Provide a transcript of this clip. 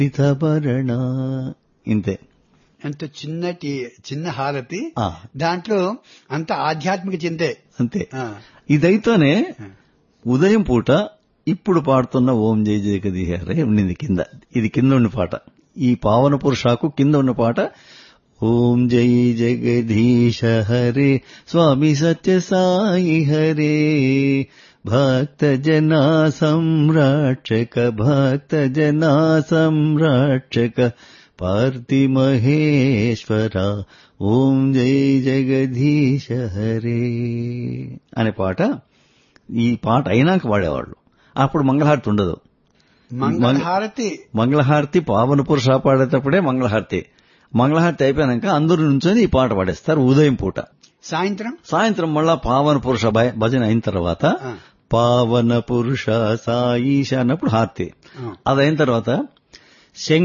ఇతభరణ ఇంతే ఎంత చిన్నటి చిన్న హారతి ఆ, దాంట్లో అంత ఆధ్యాత్మిక చింతే అంతే ఆ, ఇదైతేనే ఉదయం పూట ఇప్పుడు పాడుతున్న ఓం జయ జగదీహరే ఉండింది కింద ఇది కింద ఉన్న పాట ఈ పావన పురుషాకు కింద ఉన్న పాట ఓం జయ జగదీశ హరే స్వామి సత్య సాయి హరే భక్త జనా సంరక్షక భక్త జనా సంరక్షక పార్తి మహేశ్వర ఓం జయ జగదీశ హరే అనే పాట ఈ పాట అయినాక వాడేవాళ్ళు అప్పుడు మంగళహారతి ఉండదు మంగళహారతి మంగళహారతి పావన పురుష పాడేటప్పుడే మంగళహారతి మంగళహారతి అయిపోయాక అందరూ నుంచొని ఈ పాట పాడేస్తారు ఉదయం పూట సాయంత్రం సాయంత్రం మళ్ళా పావన పురుష భయ- భజన అయిన తర్వాత ఆ, పావన పురుష సాయిష అన్నప్పుడు హారతి ఆ. అది అయిన తర్వాత శంకర